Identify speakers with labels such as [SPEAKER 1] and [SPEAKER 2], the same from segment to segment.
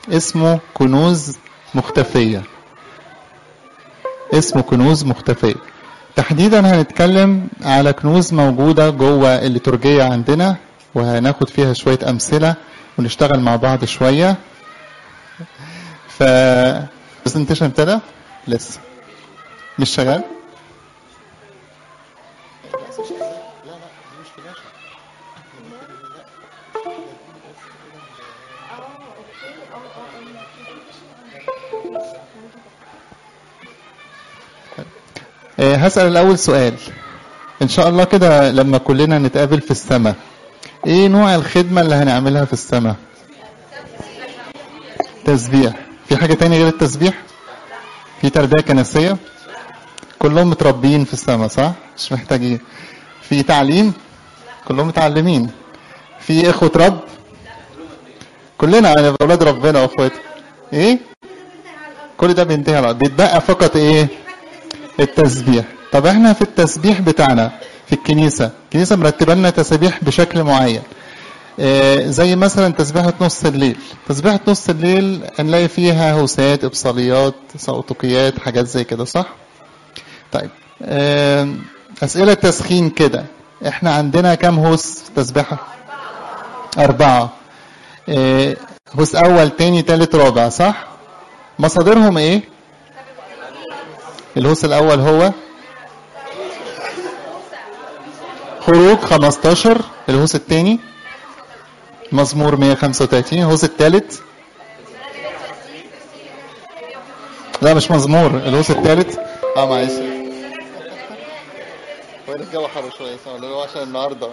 [SPEAKER 1] اسمه كنوز مختفية اسمه كنوز مختفية تحديدا هنتكلم على كنوز موجودة جوه الليتورجية عندنا وهناخد فيها شوية أمثلة ونشتغل مع بعض شوية ف برزنتيشن ابتدى لسه مش شغال آه، هسأل الأول سؤال إن شاء الله كده لما كلنا نتقابل في السماء إيه نوع الخدمة اللي هنعملها في السماء تسبيح في حاجة تانية غير التسبيح في تربية كنسية كلهم متربيين في السماء صح مش محتاجين في تعليم كلهم متعلمين في إخوة رب كلنا يعني أولاد ربنا وأخواته إيه كل ده بينتهي على بيتبقى فقط إيه التسبيح طب احنا في التسبيح بتاعنا في الكنيسة الكنيسة مرتبة لنا تسابيح بشكل معين اه زي مثلا تسبيحة نص الليل تسبيحة نص الليل هنلاقي فيها هوسات إبصاليات سأوتوقيات حاجات زي كده صح طيب اه أسئلة تسخين كده احنا عندنا كام هوس في تسبيحة أربعة اه هوس أول تاني تالت رابع صح مصادرهم ايه الهوس الأول هو خروج 15 الهوس الثاني مزمور 135 الهوس الثالث لا مش مزمور الهوس الثالث اه معلش هو الجو حر شويه صح هو عشان النهارده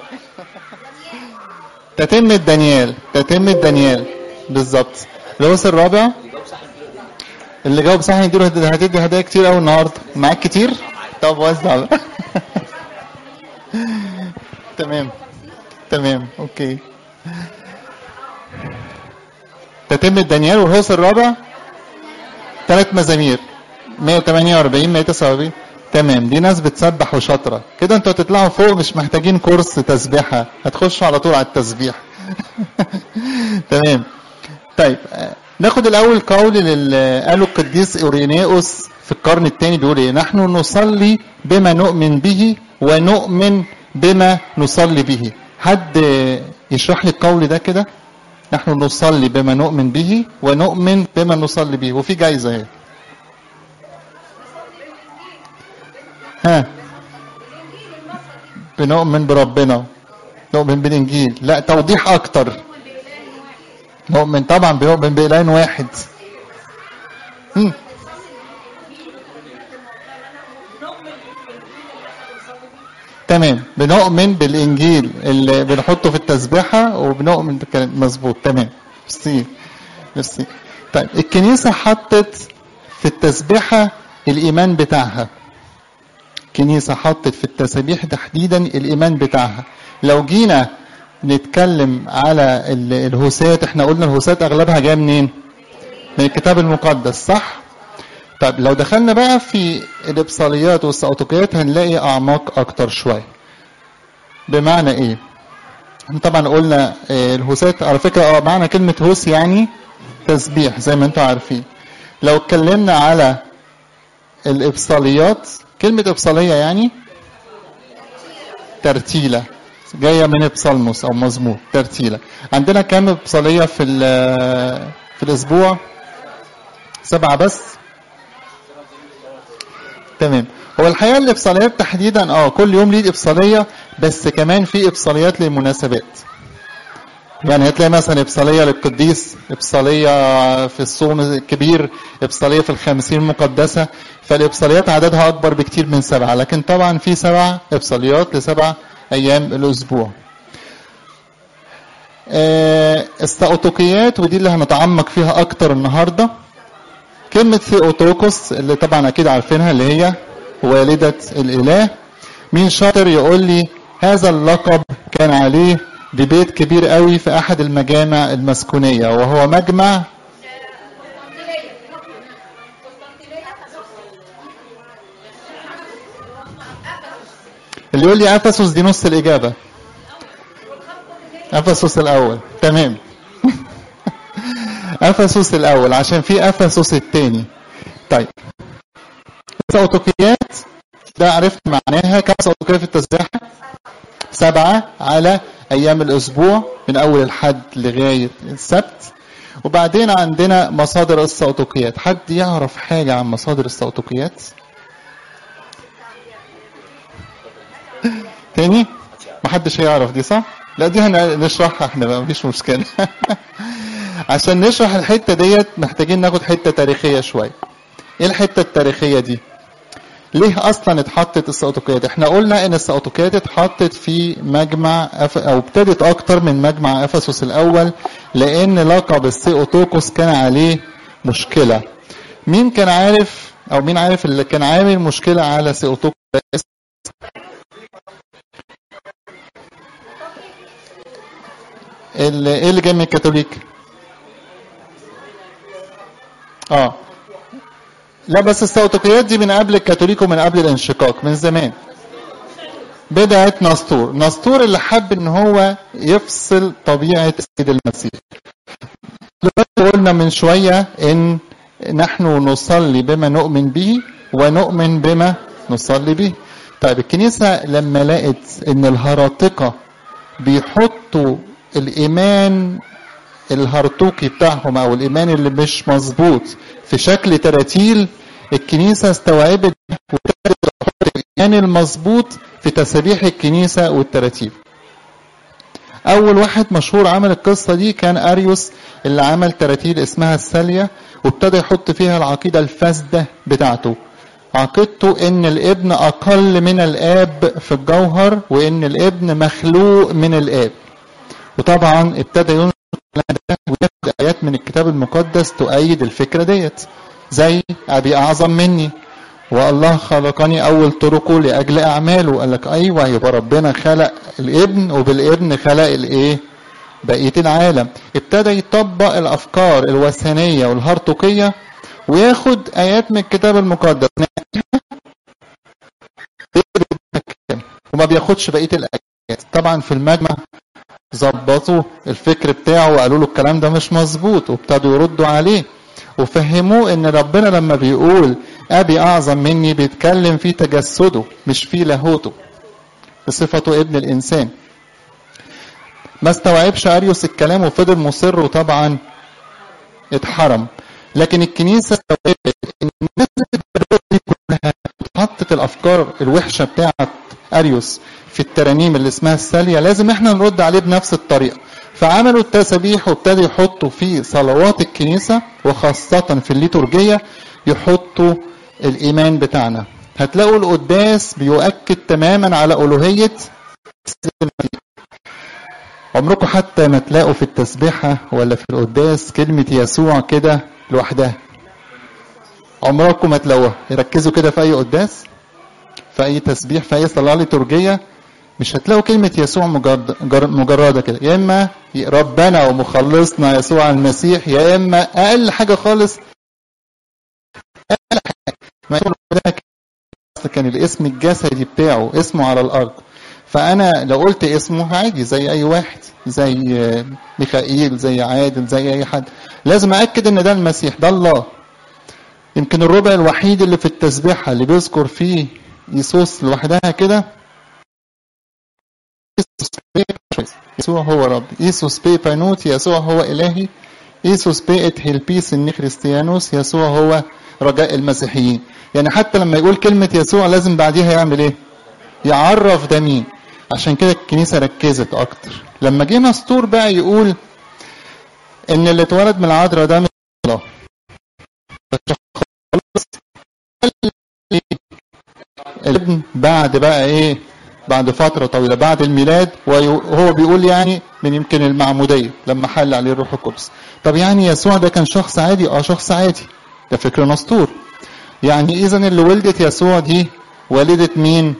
[SPEAKER 1] تتمة دانيال تتمة دانيال بالظبط الهوس الرابع اللي جاوب صح يديله هتدي هدايا كتير قوي النهارده معاك كتير طب وزع بقى تمام تمام اوكي تتم دانيال والهوس الرابع ثلاث مزامير 148 149 تمام دي ناس بتسبح وشاطره كده انتوا هتطلعوا فوق مش محتاجين كورس تسبيحه هتخشوا على طول على التسبيح تمام طيب ناخد الاول قول اللي قاله القديس اورينيوس في القرن الثاني بيقول ايه نحن نصلي بما نؤمن به ونؤمن بما نصلي به حد يشرح لي القول ده كده نحن نصلي بما نؤمن به ونؤمن بما نصلي به وفي جايزه اهي ها بنؤمن بربنا نؤمن بالانجيل لا توضيح اكتر نؤمن طبعا بنؤمن بإله واحد هم. تمام بنؤمن بالإنجيل اللي بنحطه في التسبيحة وبنؤمن بالكلام مظبوط تمام ميرسي ميرسي طيب الكنيسة حطت في التسبيحة الإيمان بتاعها الكنيسة حطت في التسابيح تحديدا الإيمان بتاعها لو جينا نتكلم على الهوسات احنا قلنا الهوسات اغلبها جايه منين من الكتاب المقدس صح طب لو دخلنا بقى في الابصاليات والسأوتوقيات هنلاقي اعماق اكتر شويه بمعنى ايه طبعا قلنا الهوسات على فكره اه معنى كلمه هوس يعني تسبيح زي ما انتم عارفين لو اتكلمنا على الابصاليات كلمه ابصاليه يعني ترتيله جايه من بصلموس او مزمور ترتيله عندنا كام ابصاليه في في الاسبوع سبعه بس تمام هو الحقيقه الابصاليات تحديدا اه كل يوم ليه ابصاليه بس كمان في ابصاليات للمناسبات يعني هتلاقي مثلا ابصاليه للقديس ابصاليه في الصوم الكبير ابصاليه في الخمسين المقدسه فالابصاليات عددها اكبر بكتير من سبعه لكن طبعا في سبع ابصاليات لسبع ايام الاسبوع الثيوتوكيات ودي اللي هنتعمق فيها اكتر النهارده كلمة ثيوتوكوس اللي طبعا اكيد عارفينها اللي هي والدة الاله مين شاطر يقول لي هذا اللقب كان عليه ديبيت كبير قوي في احد المجامع المسكونية وهو مجمع اللي يقول لي افسس دي نص الاجابه افسس الاول تمام افسس الاول عشان في افسس الثاني طيب السأوتوكيات ده عرفت معناها كم سأوتوكية في التسبيحة سبعة على أيام الأسبوع من أول الحد لغاية السبت وبعدين عندنا مصادر السأوتوكيات حد يعرف حاجة عن مصادر السأوتوكيات تاني محدش هيعرف دي صح لا دي هنشرحها احنا بقى مفيش مشكلة عشان نشرح الحتة ديت محتاجين ناخد حتة تاريخية شوية ايه الحتة التاريخية دي ليه اصلا اتحطت السأوتوكيات احنا قلنا ان السأوتوكيات اتحطت في مجمع أف... او ابتدت اكتر من مجمع افسس الاول لان لقب السيوتوكوس كان عليه مشكلة مين كان عارف او مين عارف اللي كان عامل مشكلة على سيوتوكوس اللي ايه اللي جاي من الكاثوليك اه لا بس السوتوقيات دي من قبل الكاثوليك ومن قبل الانشقاق من زمان بدعة نسطور نسطور اللي حب ان هو يفصل طبيعة السيد المسيح دلوقتي قلنا من شوية ان نحن نصلي بما نؤمن به ونؤمن بما نصلي به طيب الكنيسة لما لقت ان الهراطقة بيحطوا الايمان الهرطوقي بتاعهم او الايمان اللي مش مظبوط في شكل تراتيل الكنيسه استوعبت وابتدت تحط الايمان المظبوط في تسابيح الكنيسه والتراتيل اول واحد مشهور عمل القصه دي كان اريوس اللي عمل تراتيل اسمها الساليه وابتدى يحط فيها العقيده الفاسده بتاعته عقيدته ان الابن اقل من الاب في الجوهر وان الابن مخلوق من الاب وطبعا ابتدى ينشر وياخد ايات من الكتاب المقدس تؤيد الفكره ديت زي ابي اعظم مني والله خلقني اول طرقه لاجل اعماله قال لك ايوه يبقى ربنا خلق الابن وبالابن خلق الايه بقيه العالم ابتدى يطبق الافكار الوثنيه والهرطوقيه وياخد ايات من الكتاب المقدس وما بياخدش بقيه الايات طبعا في المجمع ظبطوا الفكر بتاعه وقالوا له الكلام ده مش مظبوط وابتدوا يردوا عليه وفهموه ان ربنا لما بيقول ابي اعظم مني بيتكلم في تجسده مش في لاهوته بصفته ابن الانسان ما استوعبش اريوس الكلام وفضل مصر وطبعا اتحرم لكن الكنيسه استوعبت ان الناس دي كلها اتحطت الافكار الوحشه بتاعت اريوس في الترانيم اللي اسمها السالية لازم احنا نرد عليه بنفس الطريقة فعملوا التسابيح وابتدوا يحطوا في صلوات الكنيسة وخاصة في الليتورجية يحطوا الإيمان بتاعنا هتلاقوا القداس بيؤكد تماما على ألوهية عمركم حتى ما تلاقوا في التسبيحة ولا في القداس كلمة يسوع كده لوحدها عمركم ما تلاقوها يركزوا كده في أي قداس في أي تسبيح في أي صلاة ليتورجية مش هتلاقوا كلمة يسوع مجرد مجردة كده يا إما ربنا ومخلصنا يسوع المسيح يا إما أقل حاجة خالص أقل حاجة ما كان الاسم الجسدي بتاعه اسمه على الأرض فأنا لو قلت اسمه عادي زي أي واحد زي ميخائيل زي عادل زي أي حد لازم أأكد إن ده المسيح ده الله يمكن الربع الوحيد اللي في التسبيحة اللي بيذكر فيه يسوس لوحدها كده يسوع هو رب إيسوس بي بانوت يسوع هو إلهي إيسوس بي ات هيلبيس إني خريستيانوس يسوع هو رجاء المسيحيين يعني حتى لما يقول كلمة يسوع لازم بعديها يعمل إيه يعرف ده مين عشان كده الكنيسة ركزت أكتر لما جه نسطور بقى يقول إن اللي اتولد من العذراء ده من الله الابن بعد بقى ايه بعد فترة طويلة بعد الميلاد وهو بيقول يعني من يمكن المعمودية لما حل عليه الروح القدس طب يعني يسوع ده كان شخص عادي اه شخص عادي ده فكر نسطور يعني اذا اللي ولدت يسوع دي والدة مين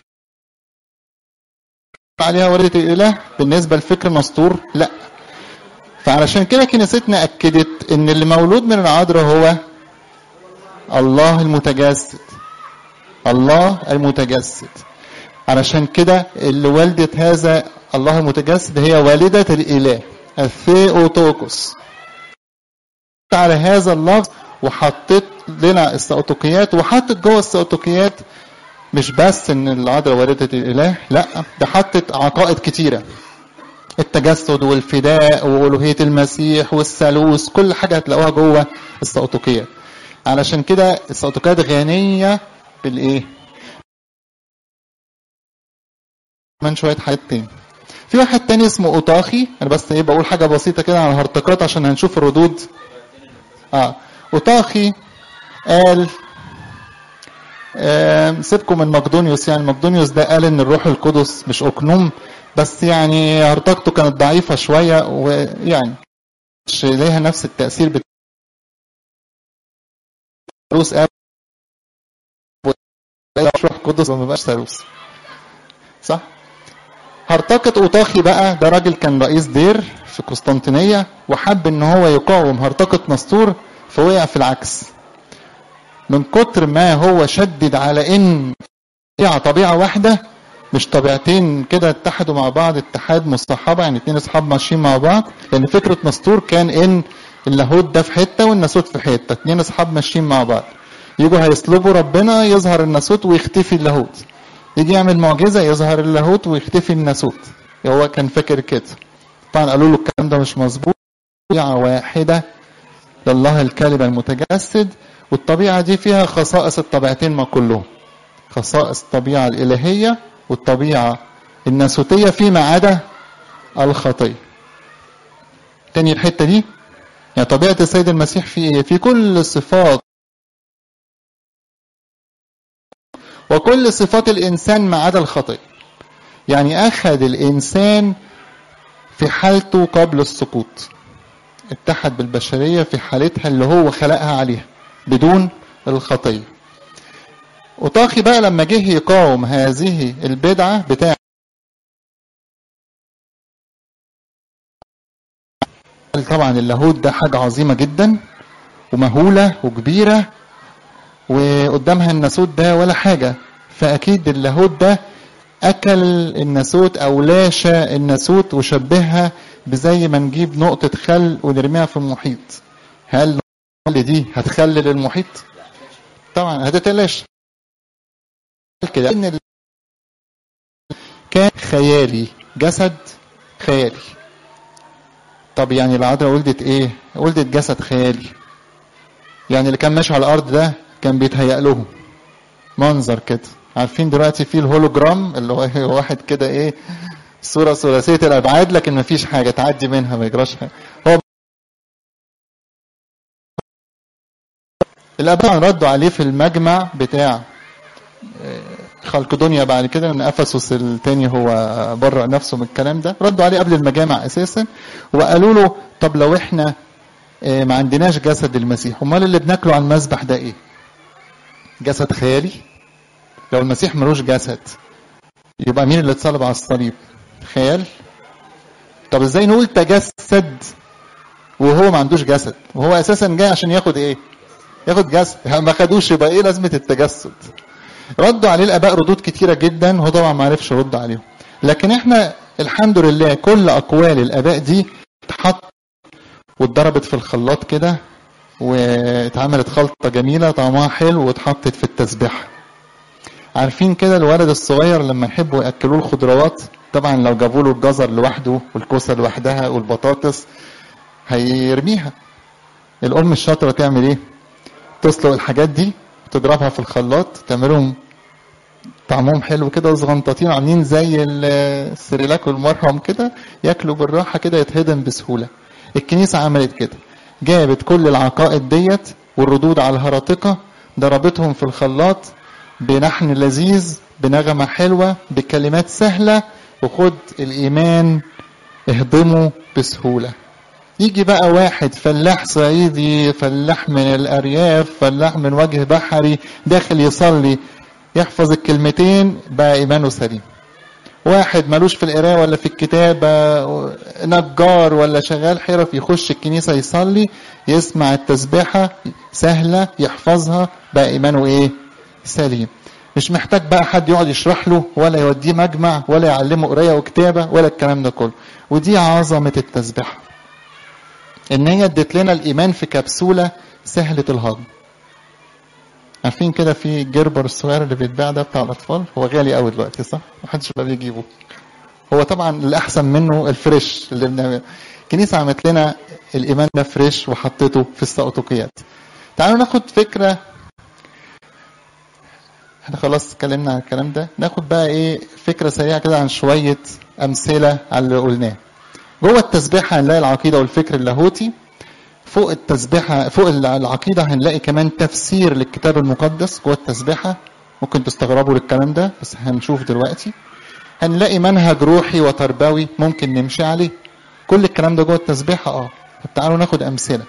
[SPEAKER 1] عليها والدة الاله بالنسبة لفكر نسطور لا فعلشان كده كنيستنا اكدت ان اللي مولود من العذراء هو الله المتجسد الله المتجسد علشان كده اللي والدة هذا الله المتجسد هي والدة الإله الثيوتوكوس على هذا اللفظ وحطيت لنا السأطوقيات وحطت جوه السأطوقيات مش بس ان العذراء والدة الاله لا ده حطت عقائد كتيرة التجسد والفداء والوهية المسيح والثالوث كل حاجة هتلاقوها جوه السأطوقيات علشان كده السأطوقيات غنية بالايه كمان شوية حاجات تاني في واحد تاني اسمه اوطاخي انا بس ايه بقول حاجة بسيطة كده على الهرطقات عشان هنشوف الردود اه اوطاخي قال آه سيبكم من مقدونيوس يعني مقدونيوس ده قال ان الروح القدس مش اقنوم بس يعني هرطقته كانت ضعيفة شوية ويعني مش ليها نفس التأثير بتاع ثالوث اب روح القدس وما بقاش ثالوث صح هرطقة اوطاخي بقى ده راجل كان رئيس دير في قسطنطينية وحب ان هو يقاوم هرطقة نسطور فوقع في العكس من كتر ما هو شدد على ان طبيعة طبيعة واحدة مش طبيعتين كده اتحدوا مع بعض اتحاد مصطحبة يعني اتنين اصحاب ماشيين مع بعض لان فكرة نسطور كان ان اللاهوت ده في حتة والناسوت في حتة اتنين اصحاب ماشيين مع بعض يجوا هيصلبوا ربنا يظهر الناسوت ويختفي اللاهوت يجي يعمل معجزة يظهر اللاهوت ويختفي الناسوت هو كان فاكر كده طبعا قالوا له الكلام ده مش مظبوط طبيعة واحدة لله الكلمة المتجسد والطبيعة دي فيها خصائص الطبيعتين ما كلهم خصائص الطبيعة الإلهية والطبيعة الناسوتية فيما عدا الخطية تاني الحتة دي يعني طبيعة السيد المسيح في ايه؟ في كل صفات وكل صفات الإنسان ما عدا الخطية يعني أخذ الإنسان في حالته قبل السقوط اتحد بالبشرية في حالتها اللي هو خلقها عليها بدون الخطية وطاخي بقى لما جه يقاوم هذه البدعة بتاع طبعا اللاهوت ده حاجة عظيمة جدا ومهولة وكبيرة وقدامها الناسوت ده ولا حاجة فأكيد اللاهوت ده أكل الناسوت أو لاشى الناسوت وشبهها بزي ما نجيب نقطة خل ونرميها في المحيط هل الخل دي هتخلل المحيط؟ طبعا هتتلاشى كده ان كان خيالي جسد خيالي طب يعني العذراء ولدت ايه ولدت جسد خيالي يعني اللي كان ماشي على الارض ده كان بيتهيأ لهم منظر كده عارفين دلوقتي في الهولوجرام اللي هو واحد كده ايه صورة ثلاثية الأبعاد لكن ما فيش حاجة تعدي منها ما يجراش حاجة هو الآباء ردوا عليه في المجمع بتاع خلق دنيا بعد كده ان افسس التاني هو برأ نفسه من الكلام ده ردوا عليه قبل المجامع اساسا وقالوا له طب لو احنا ما عندناش جسد المسيح امال اللي بناكله على المذبح ده ايه جسد خيالي لو المسيح ملوش جسد يبقى مين اللي اتصلب على الصليب خيال طب ازاي نقول تجسد وهو ما عندوش جسد وهو اساسا جاي عشان ياخد ايه ياخد جسد ما خدوش يبقى ايه لازمه التجسد ردوا عليه الاباء ردود كتيره جدا وهو طبعا ما عرفش يرد عليهم لكن احنا الحمد لله كل اقوال الاباء دي اتحط واتضربت في الخلاط كده واتعملت خلطه جميله طعمها حلو واتحطت في التسبيحه عارفين كده الولد الصغير لما يحبوا ياكلوه الخضروات طبعا لو جابوا له الجزر لوحده والكوسه لوحدها والبطاطس هيرميها الام الشاطره تعمل ايه تسلق الحاجات دي تضربها في الخلاط تعملهم طعمهم حلو كده وصغنطاطين عاملين زي السريلاك والمرهم كده ياكلوا بالراحه كده يتهضم بسهوله الكنيسه عملت كده جابت كل العقائد ديت والردود على الهراطقه ضربتهم في الخلاط بلحن لذيذ بنغمه حلوه بكلمات سهله وخد الايمان اهضمه بسهوله يجي بقى واحد فلاح صعيدي فلاح من الارياف فلاح من وجه بحري داخل يصلي يحفظ الكلمتين بقى ايمانه سليم واحد ملوش في القراءه ولا في الكتابه نجار ولا شغال حرف يخش الكنيسه يصلي يسمع التسبيحه سهله يحفظها بقى ايمانه ايه سليم مش محتاج بقى حد يقعد يشرح له ولا يوديه مجمع ولا يعلمه قرايه وكتابه ولا الكلام ده كله ودي عظمه التسبيحه ان هي ادت لنا الايمان في كبسوله سهله الهضم عارفين كده في جربر الصغير اللي بيتباع ده بتاع الاطفال هو غالي قوي دلوقتي صح محدش بقى بيجيبه هو طبعا الاحسن منه الفريش اللي بنعمل الكنيسه عملت لنا الايمان ده فريش وحطيته في السقطوقيات تعالوا ناخد فكره احنا خلاص اتكلمنا عن الكلام ده ناخد بقى ايه فكره سريعه كده عن شويه امثله على اللي قلناه جوه التسبيحه هنلاقي العقيده والفكر اللاهوتي فوق التسبيحه فوق العقيده هنلاقي كمان تفسير للكتاب المقدس جوه التسبيحه ممكن تستغربوا للكلام ده بس هنشوف دلوقتي هنلاقي منهج روحي وتربوي ممكن نمشي عليه كل الكلام ده جوه التسبيحه اه طب تعالوا ناخد امثله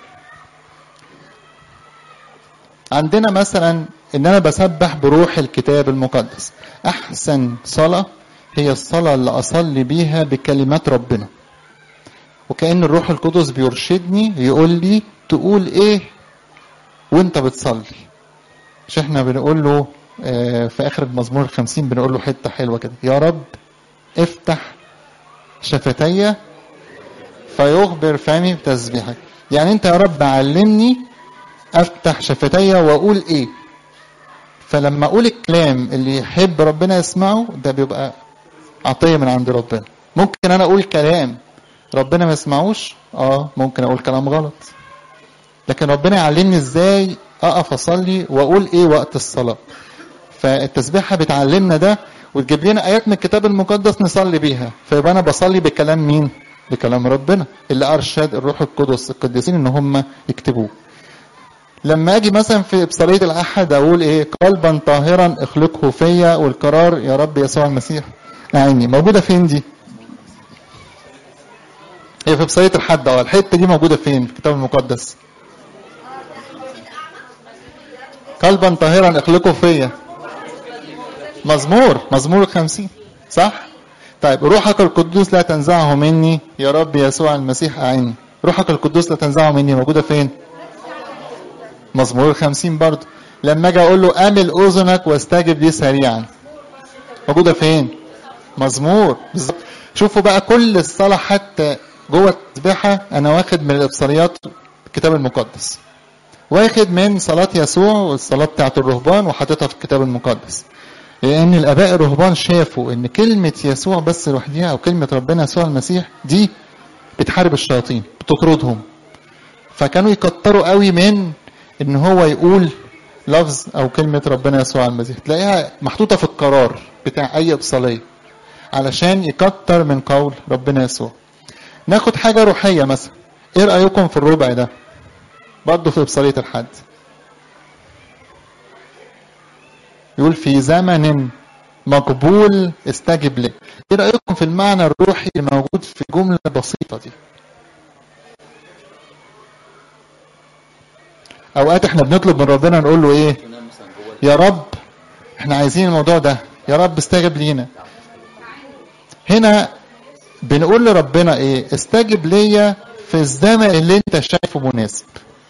[SPEAKER 1] عندنا مثلا ان انا بسبح بروح الكتاب المقدس احسن صلاه هي الصلاه اللي اصلي بيها بكلمات ربنا وكأن الروح القدس بيرشدني يقول لي تقول ايه وانت بتصلي مش احنا بنقول له في اخر المزمور الخمسين بنقول له حته حلوه كده يا رب افتح شفتي فيخبر فمي بتسبيحك يعني انت يا رب علمني افتح شفتي واقول ايه فلما اقول الكلام اللي يحب ربنا يسمعه ده بيبقى عطيه من عند ربنا ممكن انا اقول كلام ربنا ما يسمعوش اه ممكن اقول كلام غلط لكن ربنا يعلمني ازاي اقف اصلي واقول ايه وقت الصلاه فالتسبيحه بتعلمنا ده وتجيب لنا ايات من الكتاب المقدس نصلي بيها فيبقى انا بصلي بكلام مين بكلام ربنا اللي ارشد الروح القدس القديسين ان هم يكتبوه لما اجي مثلا في بصليه الاحد اقول ايه قلبا طاهرا اخلقه فيا والقرار يا رب يسوع المسيح اعيني موجوده فين دي هي في بصليه الحد اه الحته دي موجوده فين في الكتاب المقدس قلبا طاهرا اخلقه فيا مزمور مزمور الخمسين صح طيب روحك القدوس لا تنزعه مني يا رب يسوع المسيح أعني روحك القدوس لا تنزعه مني موجودة فين مزمور الخمسين برضو لما اجي اقول له امل اذنك واستجب لي سريعا موجودة فين مزمور بالظبط شوفوا بقى كل الصلاة حتى جوه التسبيحة انا واخد من الابصاريات الكتاب المقدس واخد من صلاة يسوع والصلاة بتاعت الرهبان وحاططها في الكتاب المقدس لأن الآباء الرهبان شافوا إن كلمة يسوع بس لوحدها أو كلمة ربنا يسوع المسيح دي بتحارب الشياطين بتطردهم فكانوا يكتروا قوي من إن هو يقول لفظ أو كلمة ربنا يسوع المسيح تلاقيها محطوطة في القرار بتاع أي إبصالية علشان يكتر من قول ربنا يسوع ناخد حاجة روحية مثلا إيه رأيكم في الربع ده برضه في إبصالية الحد يقول في زمن مقبول استجب لي ايه رايكم في المعنى الروحي الموجود في جمله بسيطه دي اوقات احنا بنطلب من ربنا نقول له ايه يا رب احنا عايزين الموضوع ده يا رب استجب لينا هنا بنقول لربنا ايه استجب ليا في الزمن اللي انت شايفه مناسب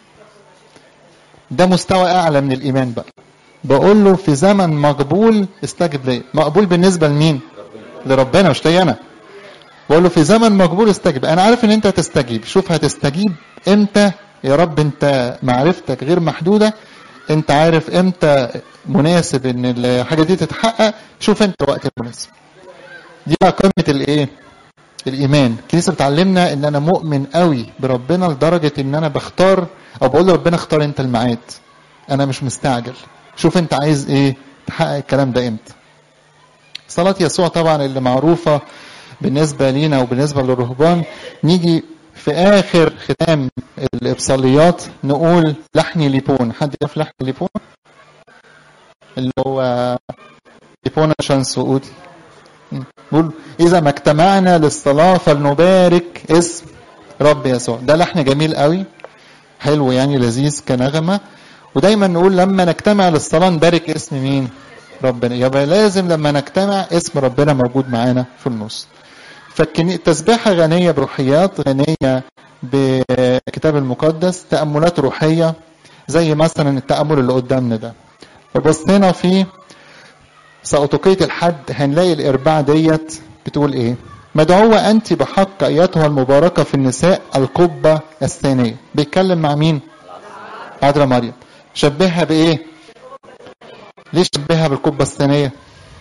[SPEAKER 1] ده مستوى اعلى من الايمان بقى بقول له في زمن مقبول استجب لي مقبول بالنسبه لمين لربنا مش لي انا بقول له في زمن مقبول استجب انا عارف ان انت هتستجيب شوف هتستجيب امتى يا رب انت معرفتك غير محدوده انت عارف امتى مناسب ان الحاجه دي تتحقق شوف انت الوقت المناسب دي بقى قمه الايه الايمان الكنيسه بتعلمنا ان انا مؤمن قوي بربنا لدرجه ان انا بختار او بقول لربنا اختار انت الميعاد انا مش مستعجل شوف انت عايز ايه تحقق الكلام ده امتى صلاة يسوع طبعا اللي معروفة بالنسبة لينا وبالنسبة للرهبان نيجي في آخر ختام الإبصاليات نقول لحني ليبون حد يعرف لحن ليبون اللي هو ليبون عشان سعودي نقول إذا ما اجتمعنا للصلاة فلنبارك اسم رب يسوع ده لحن جميل قوي حلو يعني لذيذ كنغمة ودايما نقول لما نجتمع للصلاة نبارك اسم مين ربنا يبقى لازم لما نجتمع اسم ربنا موجود معانا في النص فالتسبيحة غنية بروحيات غنية بالكتاب المقدس تأملات روحية زي مثلا التأمل اللي قدامنا ده وبصينا في سأطوقية الحد هنلاقي الإرباع ديت بتقول إيه مدعوة أنت بحق أيتها المباركة في النساء القبة الثانية بيتكلم مع مين عذراء مريم شبهها بإيه ليه شبهها بالقبة الثانية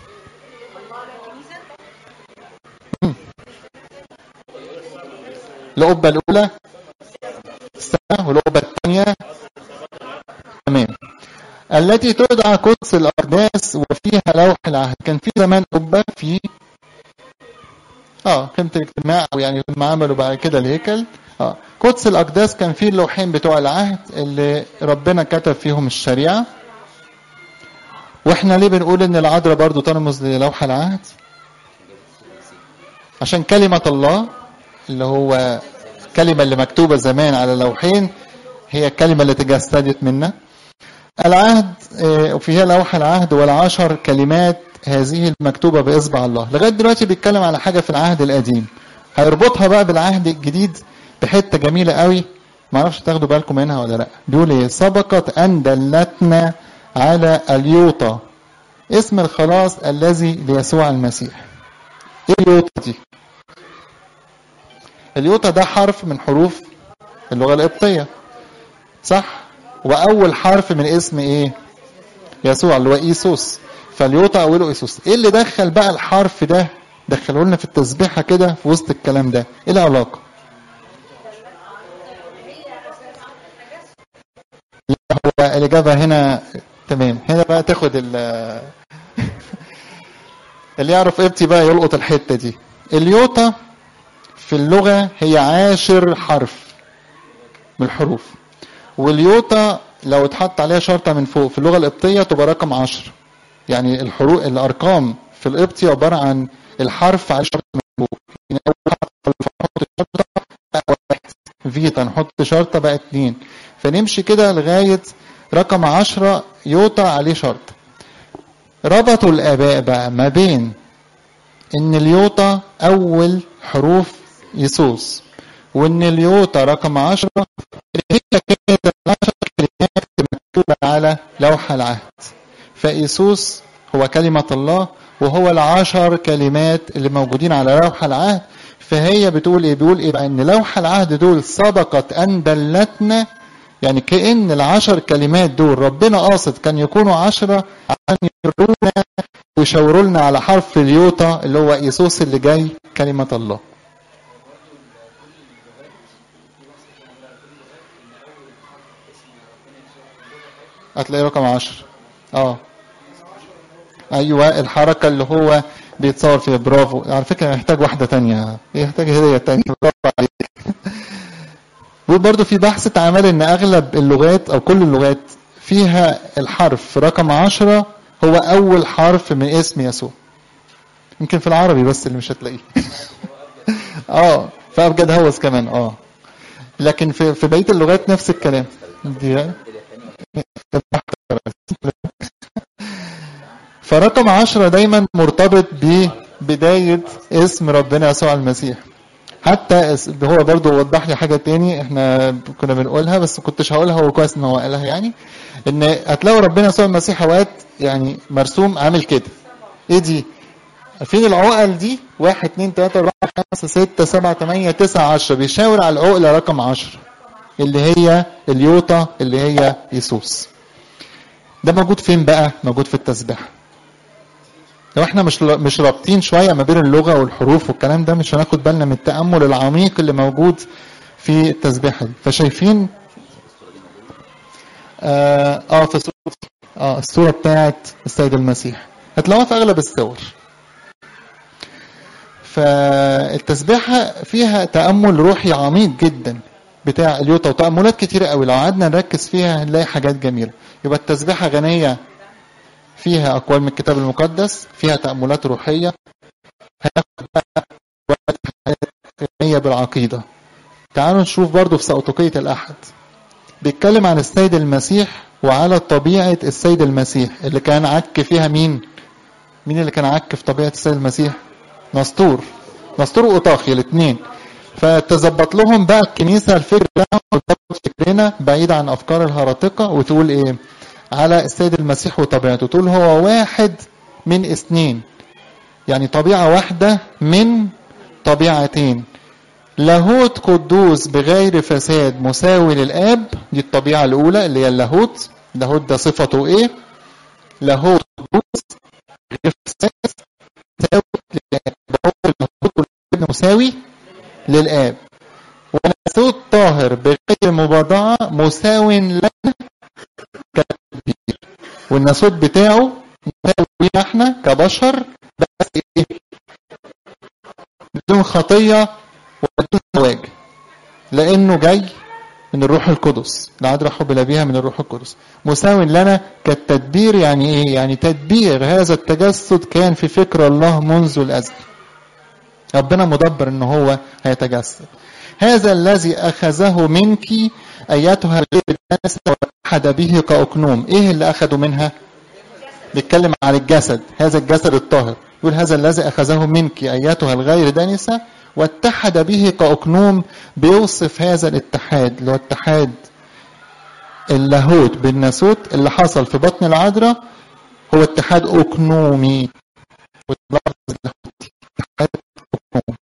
[SPEAKER 1] مم. القبة الأولى السنة والقبة الثانية تمام التي تدعى قدس الأقداس وفيها لوح العهد كان في زمان قبة في اه قيمة الاجتماع او يعني لما عملوا بعد كده الهيكل اه قدس الأقداس كان فيه اللوحين بتوع العهد اللي ربنا كتب فيهم الشريعة واحنا ليه بنقول ان العذراء برضو ترمز للوح العهد عشان كلمة الله اللي هو الكلمة اللي مكتوبة زمان على لوحين هي الكلمة اللي تجسدت منا العهد آه، وفيها لوح العهد والعشر كلمات هذه المكتوبة بإصبع الله لغاية دلوقتي بيتكلم على حاجة في العهد القديم هيربطها بقى بالعهد الجديد بحتة جميلة قوي معرفش تاخدوا بالكم منها ولا لا بيقول ايه سبقت أن دلتنا على اليوطا اسم الخلاص الذي ليسوع المسيح ايه اليوطا دي اليوطا ده حرف من حروف اللغة القبطية صح واول حرف من اسم ايه يسوع اللي هو ايسوس فاليوطا اوله ايسوس ايه اللي دخل بقى الحرف ده دخلوا لنا في التسبيحه كده في وسط الكلام ده ايه العلاقه لا هو الاجابه هنا تمام هنا بقى تاخد ال اللي يعرف قبطي بقى يلقط الحته دي اليوطا في اللغه هي عاشر حرف من الحروف واليوطا لو اتحط عليها شرطة من فوق في اللغة القبطية تبقى رقم عشر يعني الحروف الأرقام في القبطي عبارة عن الحرف على شرطة من فوق يعني أول حرف نحط شرطة بقى واحد فيتا نحط شرطة بقى اتنين فنمشي كده لغاية رقم عشرة يوطا عليه شرطة ربطوا الآباء بقى ما بين إن اليوطا أول حروف يسوس وإن اليوطا رقم عشرة هي كده العشر كلمات مكتوبة على لوح العهد فإيسوس هو كلمة الله وهو العشر كلمات اللي موجودين على لوح العهد فهي بتقول ايه بيقول ايه بقى ان لوح العهد دول سبقت ان دلتنا يعني كأن العشر كلمات دول ربنا قاصد كان يكونوا عشرة عشان يرونا ويشاوروا لنا على حرف اليوتا اللي هو إيسوس اللي جاي كلمة الله هتلاقي رقم عشر اه ايوه الحركة اللي هو بيتصور فيها برافو على فكرة محتاج واحدة تانية يحتاج هدية تانية برافو عليك وبرضه في بحث اتعمل ان اغلب اللغات او كل اللغات فيها الحرف رقم عشرة هو اول حرف من اسم يسوع يمكن في العربي بس اللي مش هتلاقيه اه فابجد هوس كمان اه لكن في في بقيه اللغات نفس الكلام دي فرقم عشرة دايما مرتبط ببداية اسم ربنا يسوع المسيح حتى هو برضو وضح لي حاجة تاني احنا كنا بنقولها بس كنتش هقولها هو كويس ان هو قالها يعني ان هتلاقوا ربنا يسوع المسيح اوقات يعني مرسوم عامل كده ايه دي فين العقل دي واحد اتنين تلاتة اربعة خمسة ستة سبعة تمانية تسعة عشرة بيشاور على العقلة رقم عشرة اللي هي اليوتا اللي هي يسوس ده موجود فين بقى موجود في التسبيح لو احنا مش مش رابطين شويه ما بين اللغه والحروف والكلام ده مش هناخد بالنا من التامل العميق اللي موجود في التسبيحه دي فشايفين اه, آه في الصورة اه الصوره بتاعت السيد المسيح هتلاقوها في اغلب الصور فالتسبيحه فيها تامل روحي عميق جدا بتاع اليوتا وتاملات كتيره قوي لو قعدنا نركز فيها هنلاقي حاجات جميله يبقى التسبيحه غنيه فيها أقوال من الكتاب المقدس فيها تأملات روحية هناخد بقى وقت بالعقيدة تعالوا نشوف برضو في سأوتوقية الأحد بيتكلم عن السيد المسيح وعلى طبيعة السيد المسيح اللي كان عك فيها مين مين اللي كان عك في طبيعة السيد المسيح نسطور نسطور وأوطاخي الاثنين فتظبط لهم بقى الكنيسة الفكر ده وتظبط فكرنا بعيد عن أفكار الهرطقة وتقول إيه على السيد المسيح وطبيعته تقول هو واحد من اثنين يعني طبيعة واحدة من طبيعتين لاهوت قدوس بغير فساد مساوي للآب دي الطبيعة الأولى اللي هي اللاهوت اللاهوت ده صفته إيه؟ لاهوت قدوس غير فساد مساوي للآب اللاهوت مساوي للآب وناسوت طاهر بغير مباضعة مساو لنا كتدبير والناسوت بتاعه مساوي احنا كبشر بس ايه بدون خطية وبدون زواج لأنه جاي من الروح القدس العذراء حبل بها من الروح القدس مساو لنا كالتدبير يعني ايه يعني تدبير هذا التجسد كان في فكر الله منذ الأزل ربنا مدبر ان هو هيتجسد هذا الذي أخذه منك أيتها الغير الناس واتحد به كأكنوم إيه اللي أخذوا منها بيتكلم عن الجسد هذا الجسد الطاهر يقول هذا الذي أخذه منك أيتها الغير دانسة واتحد به كأكنوم بيوصف هذا الاتحاد اللي هو اتحاد اللاهوت بالناسوت اللي حصل في بطن العذراء هو اتحاد أكنومي اتحاد أكنومي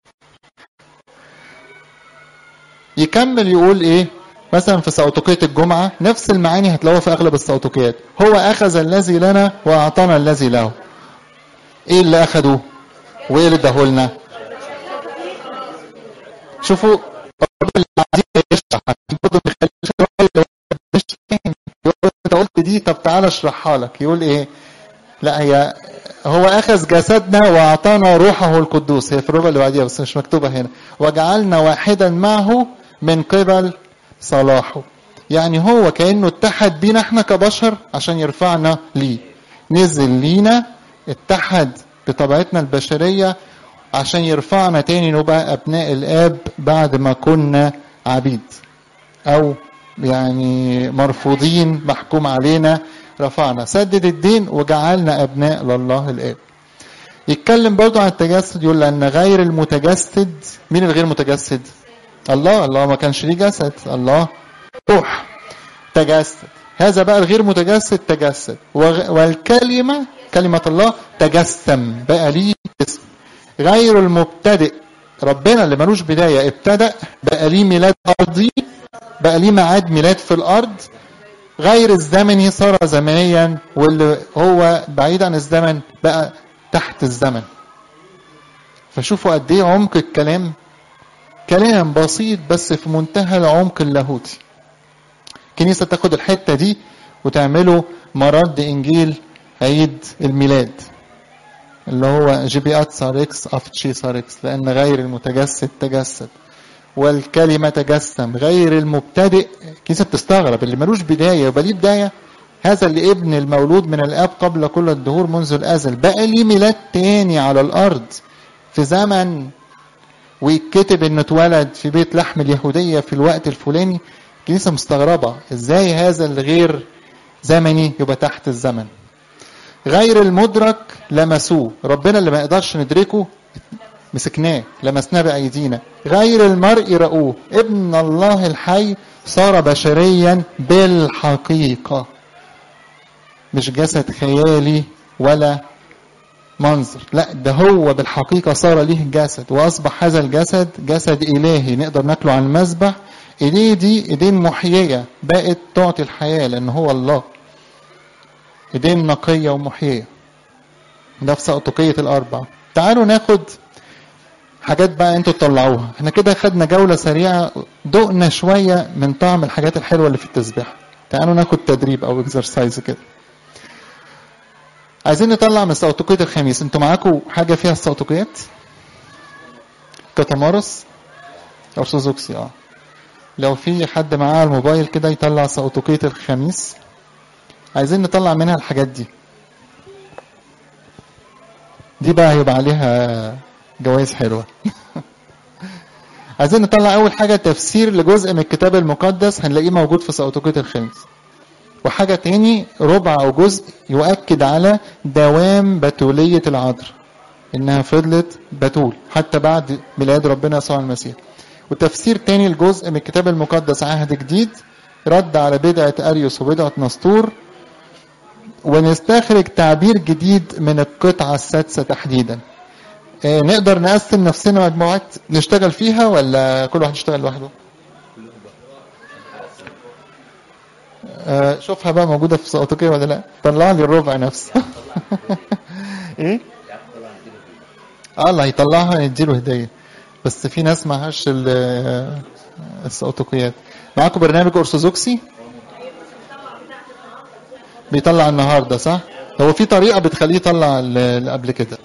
[SPEAKER 1] يكمل يقول ايه مثلا في سأوتوكية الجمعة نفس المعاني هتلاقوها في أغلب السأوتوكيات هو أخذ الذي لنا وأعطانا الذي له إيه اللي أخده وإيه اللي اداهولنا شوفوا الراجل اللي قاعدين يشرح برضه بيخليش الراجل مش فاهم يقول انت قلت دي طب تعالى اشرحها لك يقول ايه لا هي هو اخذ جسدنا واعطانا روحه القدوس هي في الربع اللي بعديها بس مش مكتوبه هنا وجعلنا واحدا معه من قبل صلاحه يعني هو كانه اتحد بينا احنا كبشر عشان يرفعنا ليه نزل لينا اتحد بطبيعتنا البشريه عشان يرفعنا تاني نبقى ابناء الاب بعد ما كنا عبيد او يعني مرفوضين محكوم علينا رفعنا سدد الدين وجعلنا ابناء لله الاب يتكلم برضو عن التجسد يقول لان غير المتجسد مين الغير متجسد الله الله ما كانش ليه جسد الله روح تجسد هذا بقى الغير متجسد تجسد والكلمة كلمة الله تجسم بقى ليه اسم غير المبتدئ ربنا اللي ملوش بداية ابتدأ بقى ليه ميلاد أرضي بقى ليه ميعاد ميلاد في الأرض غير الزمني صار زمنيا واللي هو بعيد عن الزمن بقى تحت الزمن فشوفوا قد ايه عمق الكلام كلام بسيط بس في منتهى العمق اللاهوتي الكنيسه تاخد الحته دي وتعمله مرد انجيل عيد الميلاد اللي هو جبيات صاركس افتشي صاركس لان غير المتجسد تجسد والكلمة تجسم غير المبتدئ الكنيسة بتستغرب اللي ملوش بداية يبقى ليه بداية هذا اللي ابن المولود من الاب قبل كل الدهور منذ الازل بقى ليه ميلاد تاني على الارض في زمن ويتكتب انه اتولد في بيت لحم اليهودية في الوقت الفلاني الكنيسة مستغربة ازاي هذا الغير زمني يبقى تحت الزمن غير المدرك لمسوه ربنا اللي ما يقدرش ندركه مسكناه لمسناه بأيدينا غير المرء رأوه ابن الله الحي صار بشريا بالحقيقة مش جسد خيالي ولا منظر لا ده هو بالحقيقة صار ليه جسد وأصبح هذا الجسد جسد إلهي نقدر ناكله على المذبح إيديه دي إيدين محيية بقت تعطي الحياة لأن هو الله إيدين نقية ومحيية ده في سقطقية الأربع تعالوا ناخد حاجات بقى انتوا تطلعوها احنا كده خدنا جولة سريعة دقنا شوية من طعم الحاجات الحلوة اللي في التسبيح تعالوا ناخد تدريب او اكسرسايز كده عايزين نطلع من السوتوقية الخميس انتوا معاكم حاجة فيها السوتوقيات كتمارس ارثوذكسي اه لو في حد معاه الموبايل كده يطلع سوتوقية الخميس عايزين نطلع منها الحاجات دي دي بقى هيبقى عليها جوائز حلوة عايزين نطلع أول حاجة تفسير لجزء من الكتاب المقدس هنلاقيه موجود في سقطوكية الخمس وحاجة تاني ربع أو جزء يؤكد على دوام بتولية العذراء إنها فضلت بتول حتى بعد ميلاد ربنا يسوع المسيح وتفسير تاني الجزء من الكتاب المقدس عهد جديد رد على بدعة أريوس وبدعة نسطور ونستخرج تعبير جديد من القطعة السادسة تحديدا آه، نقدر نقسم نفسنا مجموعات نشتغل فيها ولا كل واحد يشتغل لوحده آه، شوفها بقى موجودة في سقطوكية ولا لا طلع لي الربع نفسه ايه اه اللي هيطلعها نديله هدية بس في ناس معهاش ال- السقطوكيات معاكم برنامج ارثوذكسي بيطلع النهارده صح هو في طريقة بتخليه يطلع ال- اللي قبل كده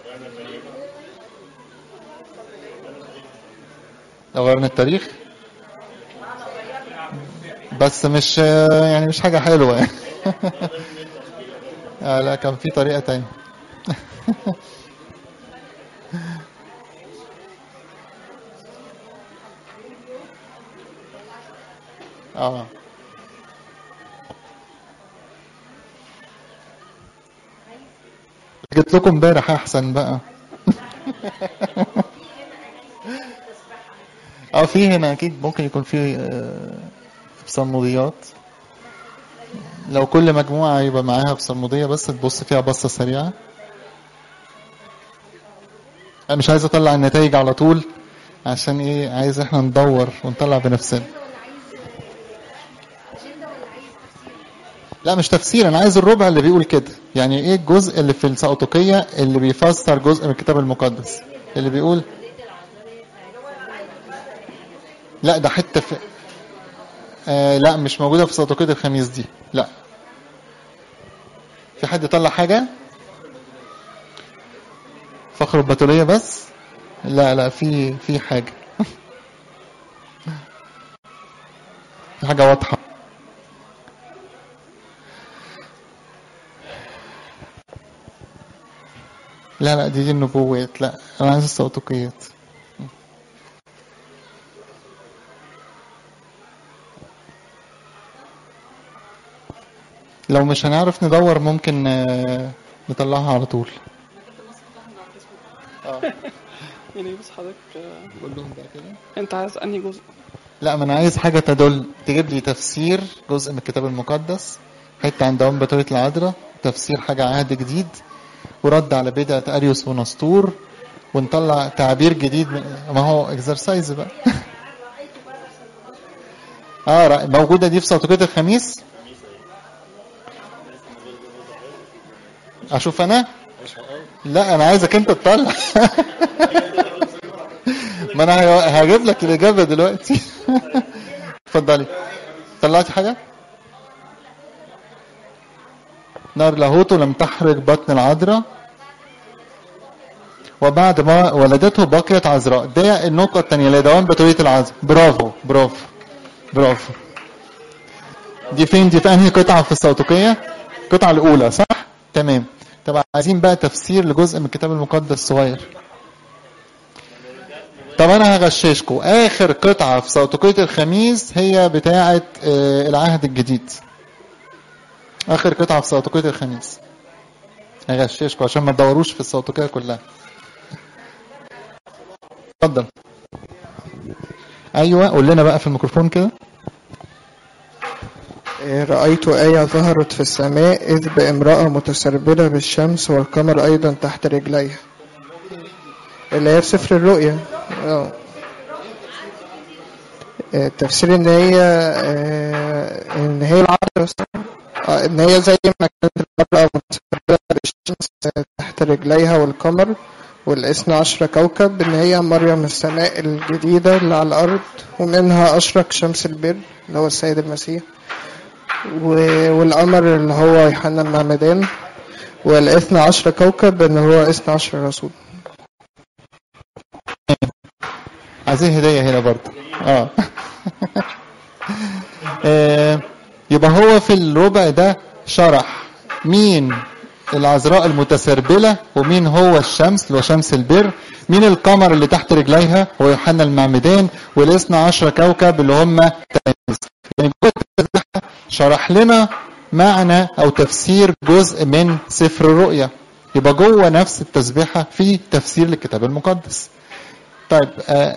[SPEAKER 1] لو غيرنا التاريخ بس مش يعني مش حاجة حلوة يعني آه لا كان في طريقة تانية اه جيت لكم امبارح احسن بقى اه في هنا اكيد ممكن يكون في آه، صموديات لو كل مجموعة يبقى معاها بصمودية بس تبص فيها بصة سريعة انا مش عايز اطلع النتائج على طول عشان ايه عايز احنا ندور ونطلع بنفسنا لا مش تفسير انا عايز الربع اللي بيقول كده يعني ايه الجزء اللي في السقطوكية اللي بيفسر جزء من الكتاب المقدس اللي بيقول لا ده حتة في آه لا مش موجودة في سقطوكية الخميس دي لا في حد يطلع حاجة فخر البطولية بس لا لا في في حاجة في حاجة واضحة لا لا دي دي النبوات لا انا عايز السقطوكيات لو مش هنعرف ندور ممكن آه، نطلعها على طول
[SPEAKER 2] يعني بس حضرتك آه،
[SPEAKER 1] قول لهم بقى كده
[SPEAKER 2] انت عايز انهي جزء
[SPEAKER 1] لا ما انا عايز حاجة تدل تجيب لي تفسير جزء من الكتاب المقدس حتة عن دوام بطولة العذراء تفسير حاجة عهد جديد ورد على بدعة أريوس ونسطور ونطلع تعبير جديد من ما هو اكسرسايز بقى اه رأ- موجودة دي في سقطوكية الخميس اشوف انا لا انا عايزك انت تطلع ما انا ه- هجيب لك الاجابه دلوقتي اتفضلي طلعتي حاجه نار لاهوت لم تحرق بطن العذراء وبعد ما ولدته بقيت عذراء ده النقطة الثانية اللي هي دوام بطولية العذراء برافو برافو برافو دي فين دي في انهي قطعة في السوتوكية القطعة الأولى صح تمام طب عايزين بقى تفسير لجزء من الكتاب المقدس صغير طب انا هغششكم اخر قطعة في سوتوكية الخميس هي بتاعة آه، العهد الجديد اخر قطعة في سوتوكية الخميس هغششكم عشان ما تدوروش في السوتوكية كلها اتفضل ايوه قول لنا بقى في الميكروفون كده
[SPEAKER 3] رأيت آية ظهرت في السماء إذ بامرأة متسربلة بالشمس والقمر أيضا تحت رجليها اللي هي في سفر الرؤيا آه. آه، التفسير إن هي آه، إن هي العذراء آه، إن هي زي ما كانت المرأة متسربلة بالشمس تحت رجليها والقمر والاثنى عشر كوكب إن هي مريم السماء الجديدة اللي على الأرض ومنها أشرق شمس البر اللي هو السيد المسيح و- والقمر اللي هو يوحنا المعمدان والاثنى عشر كوكب ان هو اثنى عشر رسول
[SPEAKER 1] عايزين هدية هنا برضه اه آه، يبقى هو في الربع ده شرح مين العذراء المتسربلة ومين هو الشمس اللي هو شمس البر مين القمر اللي تحت رجليها هو يوحنا المعمدان والاثنى عشر كوكب اللي هم تلاميذ يعني جوه التسبيحة شرح لنا معنى او تفسير جزء من سفر الرؤيا يبقى جوه نفس التسبيحة في تفسير للكتاب المقدس طيب اه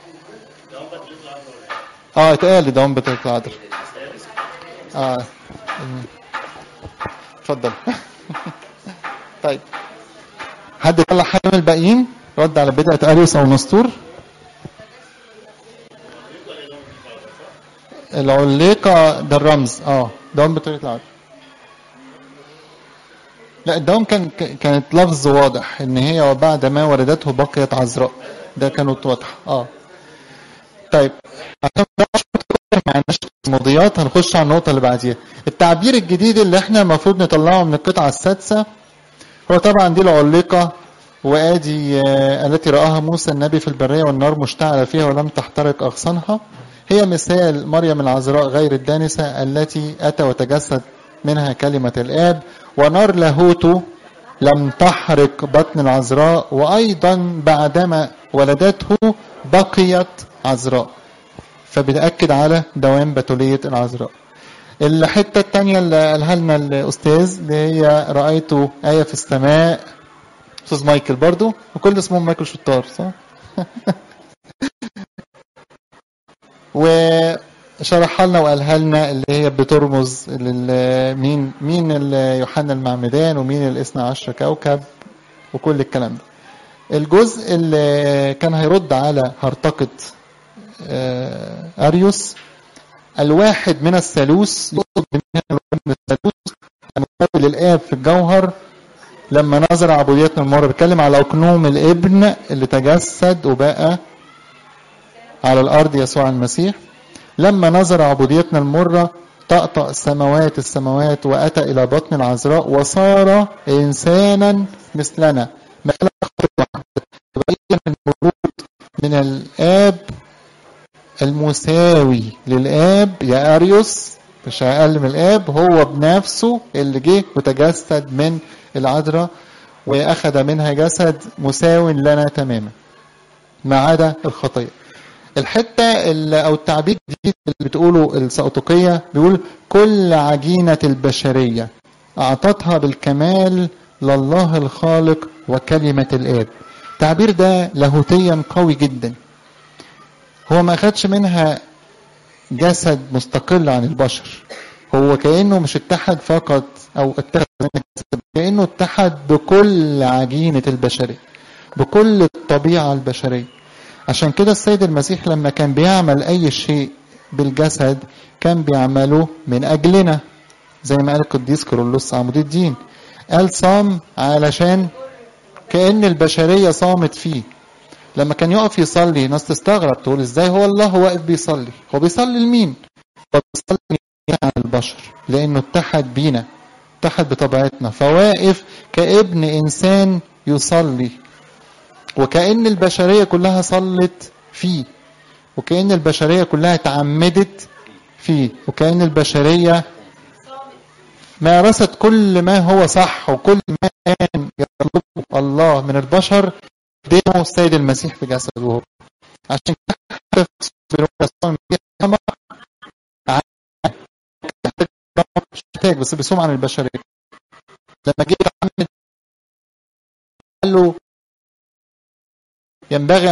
[SPEAKER 1] اه اتقال لي دوام بتاعت العذر اه أمم. اتفضل طيب حد يطلع حاجه من الباقيين رد على بدعة أريوس أو نسطور العليقة ده الرمز اه دوام بطريقة العرض لا الدوام كان ك- كانت لفظ واضح ان هي وبعد ما ولدته بقيت عذراء ده كانت واضحة اه طيب عشان ما معناش ماضيات هنخش على النقطة اللي بعديها التعبير الجديد اللي احنا المفروض نطلعه من القطعة السادسة هو طبعا دي العليقة وادي آه، التي رآها موسى النبي في البرية والنار مشتعلة فيها ولم تحترق أغصانها هي مثال مريم العذراء غير الدانسة التي أتى وتجسد منها كلمة الآب ونار لاهوته لم تحرق بطن العذراء وأيضا بعدما ولدته بقيت عذراء فبتأكد على دوام بتولية العذراء الحتة التانية اللي قالها لنا الأستاذ اللي هي رأيت آية في السماء أستاذ مايكل برضو وكل اسمهم مايكل شطار صح؟ وشرحها لنا وقالها لنا اللي هي بترمز لل- مين مين ال- يوحنا المعمدان ومين الاثنى عشر كوكب وكل الكلام ده الجزء اللي كان هيرد على هرطقة آه، أريوس الواحد من الثالوث يقصد بمعنى الواحد من الثالوث المقابل للآب في الجوهر لما نظر عبوديتنا المرة بيتكلم على أقنوم الابن اللي تجسد وبقى على الأرض يسوع المسيح لما نظر عبوديتنا المرة طأطأ السماوات السماوات وأتى إلى بطن العذراء وصار إنسانا مثلنا ما خلق تبين المولود من الآب المساوي للآب يا أريوس مش أقل من الآب هو بنفسه اللي جه وتجسد من العذراء وأخذ منها جسد مساو لنا تماما ما عدا الخطية الحتة اللي أو التعبير الجديد اللي بتقوله السقطقية بيقول كل عجينة البشرية أعطتها بالكمال لله الخالق وكلمة الآب التعبير ده لاهوتيا قوي جدا هو ما أخدش منها جسد مستقل عن البشر هو كأنه مش اتحد فقط أو اتحد منها جسد كأنه اتحد بكل عجينة البشرية بكل الطبيعة البشرية عشان كده السيد المسيح لما كان بيعمل أي شيء بالجسد كان بيعمله من أجلنا زي ما قال القديس كيرلس عمود الدين قال صام علشان كأن البشرية صامت فيه لما كان يقف يصلي ناس تستغرب تقول ازاي هو الله واقف بيصلي هو بيصلي لمين هو بيصلي على البشر لانه اتحد بينا اتحد بطبيعتنا فواقف كابن انسان يصلي وكأن البشرية كلها صلت فيه وكأن البشرية كلها تعمدت فيه وكأن البشرية مارست كل ما هو صح وكل ما كان يطلبه الله من البشر قدمه السيد المسيح في جسده عشان كده مش محتاج بس بيصوم عن البشرية لما جه يتعمد قال له ينبغي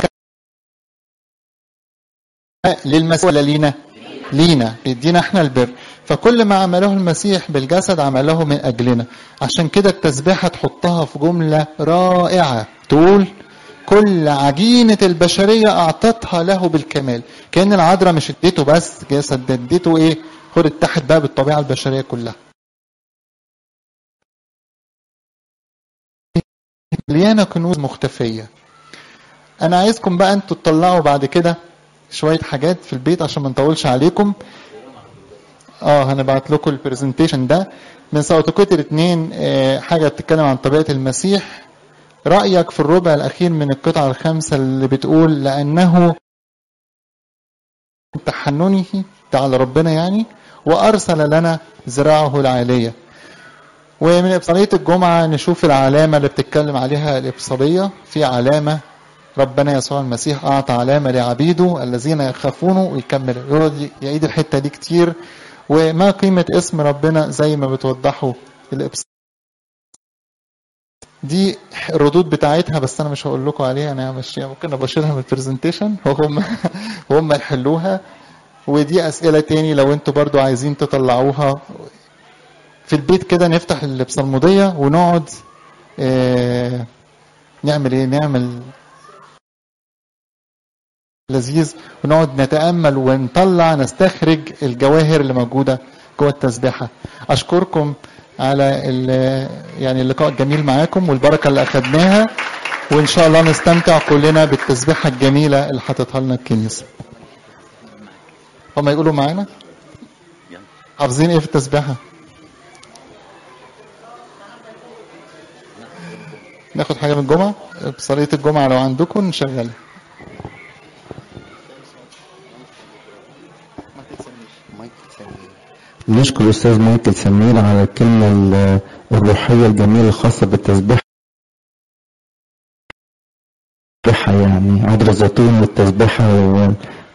[SPEAKER 1] للمسيح ولا لينا لينا يدينا احنا البر فكل ما عمله المسيح بالجسد عمله من اجلنا عشان كده التسبيحه تحطها في جمله رائعه تقول كل عجينة البشرية أعطتها له بالكمال كأن العذراء مش اديته بس جسد ده اديته ايه خد اتحد بقى بالطبيعة البشرية كلها مليانة كنوز مختفية أنا عايزكم بقى أنتوا تطلعوا بعد كده شوية حاجات في البيت عشان ما نطولش عليكم اه هنبعت لكم البرزنتيشن ده من ساوتوكوتر اتنين آه حاجة بتتكلم عن طبيعة المسيح رأيك في الربع الأخير من القطعة الخامسة اللي بتقول لأنه تحننه تعالى ربنا يعني وأرسل لنا ذراعه العالية ومن إبصالية الجمعة نشوف العلامة اللي بتتكلم عليها الإبصالية في علامة ربنا يسوع المسيح أعطى علامة لعبيده الذين يخافونه ويكمل يقعد يعيد الحتة دي كتير وما قيمة اسم ربنا زي ما بتوضحوا الإبصال دي الردود بتاعتها بس انا مش هقول لكم عليها انا همشيها ممكن ابشرها من البرزنتيشن وهم وهم يحلوها ودي اسئله تاني لو انتوا برضو عايزين تطلعوها في البيت كده نفتح البصلموديه ونقعد اه نعمل ايه نعمل لذيذ ونقعد نتامل ونطلع نستخرج الجواهر اللي موجوده جوه التسبيحه اشكركم على ال- يعني اللقاء الجميل معاكم والبركه اللي اخدناها وان شاء الله نستمتع كلنا بالتسبيحه الجميله اللي حاططها لنا الكنيسه هما يقولوا معانا حافظين ايه في التسبيحه ناخد حاجه من الجمعه بصلاه الجمعه لو عندكم نشغلها
[SPEAKER 4] نشكر الأستاذ مايكل سمير على الكلمة ال- الروحية الجميلة الخاصة بالتسبيح يعني عبر الزيتون والتسبيحة